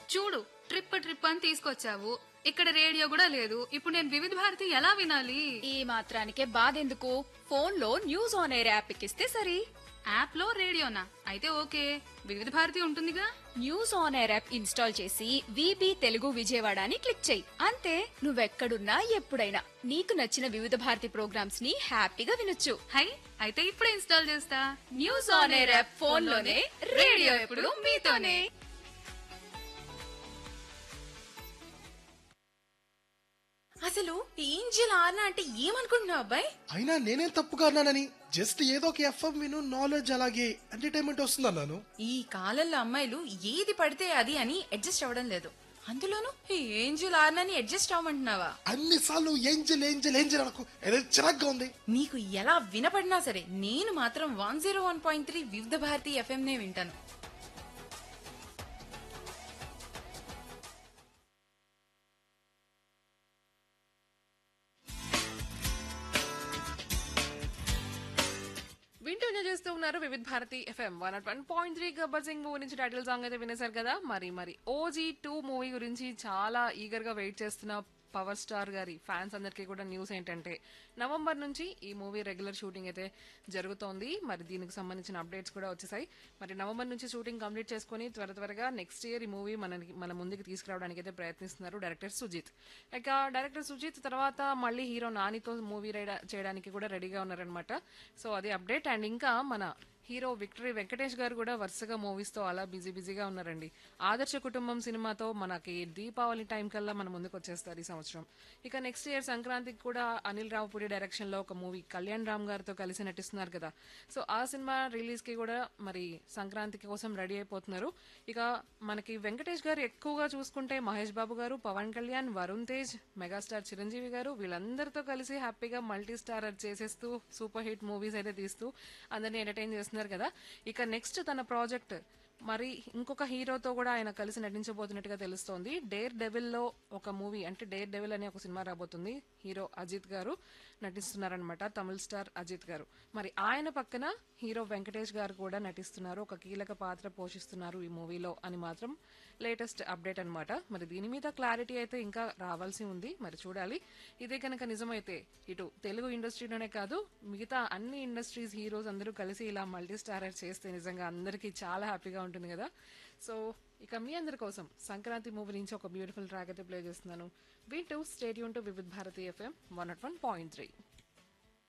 చూడు trip trip అని తీసుకొచ్చావు ఇక్కడ రేడియో కూడా లేదు ఇప్పుడు నేను వివిధ భారతి ఎలా వినాలి ఈ మాత్రానికే బాధెందుకు ఫోన్ లో న్యూస్ ఆన్ ఎయిర్ యాప్ ఎక్కిస్తే సరి యాప్ లో రేడియోనా అయితే ఓకే వివిధ భారతి ఉంటుందిగా news on air app install చేసి విబి తెలుగు విజయవాడ అని క్లిక్ చేయి అంతే నువ్వెక్కడున్నా ఎప్పుడైనా నీకు నచ్చిన వివిధ భారతి ప్రోగ్రామ్స్ ని హ్యాపీగా వినొచ్చు హై అయితే ఇప్పుడే ఇన్స్టాల్ చేస్తా news on air app phone లోనే రేడియో ఎప్పుడు మీతోనే అసలు ఈ ఏంజల్ ఆర్నా అంటే ఏమనుకుంటున్నావు అబ్బాయి అయినా నేనేం తప్పుగా అన్నానని జస్ట్ ఏదో ఒక ఎఫ్ఎం విను నాలెడ్జ్ అలాగే ఎంటర్టైన్మెంట్ వస్తుంది అన్నాను ఈ కాలంలో అమ్మాయిలు ఏది పడితే అది అని అడ్జస్ట్ అవ్వడం లేదు అందులోనూ ఈ ఏంజల్ ఆర్నాని అడ్జస్ట్ అవ్వమంటున్నావా అన్ని సార్లు ఏంజల్ ఏంజల్ ఏంజల్ అనకు ఏదో చిరాగ్గా ఉంది నీకు ఎలా వినపడినా సరే నేను మాత్రం one zero one point three Vividh Bharati FM నే వింటాను వింటూ ఎంజాయ్ చేస్తూ ఉన్నారు Vividh Bharati FM one not one point three Gabbar Singh movie నుంచి టైటిల్ సాంగ్ అయితే వినేశారు కదా మరి మరి ఓజీ టూ మూవీ గురించి చాలా ఈగర్ గా వెయిట్ చేస్తున్న పవర్ స్టార్ గారి ఫ్యాన్స్ అందరికీ కూడా న్యూస్ ఏంటంటే నవంబర్ నుంచి ఈ మూవీ రెగ్యులర్ షూటింగ్ అయితే జరుగుతోంది మరి దీనికి సంబంధించిన అప్డేట్స్ కూడా వచ్చేసాయి మరి నవంబర్ నుంచి షూటింగ్ కంప్లీట్ చేసుకుని త్వర త్వరగా నెక్స్ట్ ఇయర్ ఈ మూవీ మనకి మన ముందుకు తీసుకురావడానికి అయితే ప్రయత్నిస్తున్నారు డైరెక్టర్ సుజిత్ ఇక డైరెక్టర్ సుజిత్ తర్వాత మళ్ళీ హీరో నానితో మూవీ చేయడానికి కూడా రెడీగా ఉన్నారనమాట సో అది అప్డేట్ అండ్ ఇంకా మన హీరో విక్టరీ వెంకటేష్ గారు కూడా వరుసగా మూవీస్ తో అలా బిజీ బిజీగా ఉన్నారండి ఆదర్శ కుటుంబం సినిమాతో మనకి దీపావళి టైం కల్లా మన ముందుకు వచ్చేస్తారు ఈ సంవత్సరం ఇక నెక్స్ట్ ఇయర్ సంక్రాంతికి కూడా అనిల్ రావుపూడి డైరెక్షన్ లో ఒక మూవీ కళ్యాణ్ రామ్ గారితో కలిసి నటిస్తున్నారు కదా సో ఆ సినిమా రిలీజ్ కి కూడా మరి సంక్రాంతికి కోసం రెడీ అయిపోతున్నారు ఇక మనకి వెంకటేష్ గారు ఎక్కువగా చూసుకుంటే మహేష్ బాబు గారు పవన్ కళ్యాణ్ వరుణ్ తేజ్ మెగాస్టార్ చిరంజీవి గారు వీళ్ళందరితో కలిసి హ్యాపీగా మల్టీ స్టారర్ చేసేస్తూ సూపర్ హిట్ మూవీస్ అయితే తీస్తూ అందరినీ ఎంటర్టైన్ చేస్తున్నారు కదా ఇక నెక్స్ట్ తన ప్రాజెక్ట్ మరి ఇంకొక హీరోతో కూడా ఆయన కలిసి నటించబోతున్నట్టుగా తెలుస్తోంది డేర్ డెవిల్ లో ఒక మూవీ అంటే డేర్ డెవిల్ అనే ఒక సినిమా రాబోతుంది హీరో అజిత్ గారు నటిస్తున్నారనమాట తమిళ స్టార్ అజిత్ గారు మరి ఆయన పక్కన హీరో వెంకటేష్ గారు కూడా నటిస్తున్నారు ఒక కీలక పాత్ర పోషిస్తున్నారు ఈ మూవీలో అని మాత్రం లేటెస్ట్ అప్డేట్ అన్నమాట మరి దీని మీద క్లారిటీ అయితే ఇంకా రావాల్సి ఉంది మరి చూడాలి ఇదే కనుక నిజమైతే ఇటు తెలుగు ఇండస్ట్రీలోనే కాదు మిగతా అన్ని ఇండస్ట్రీస్ హీరోస్ అందరూ కలిసి ఇలా మల్టీ స్టారర్ చేస్తే నిజంగా అందరికీ చాలా హ్యాపీగా ఉంటుంది కదా సో ఇక మీ అందరి కోసం సంక్రాంతి మూవీ నుంచి ఒక బ్యూటిఫుల్ ట్రాక్ అయితే ప్లే చేస్తున్నాను we too stadium to Vividh Bharati FM one not one point three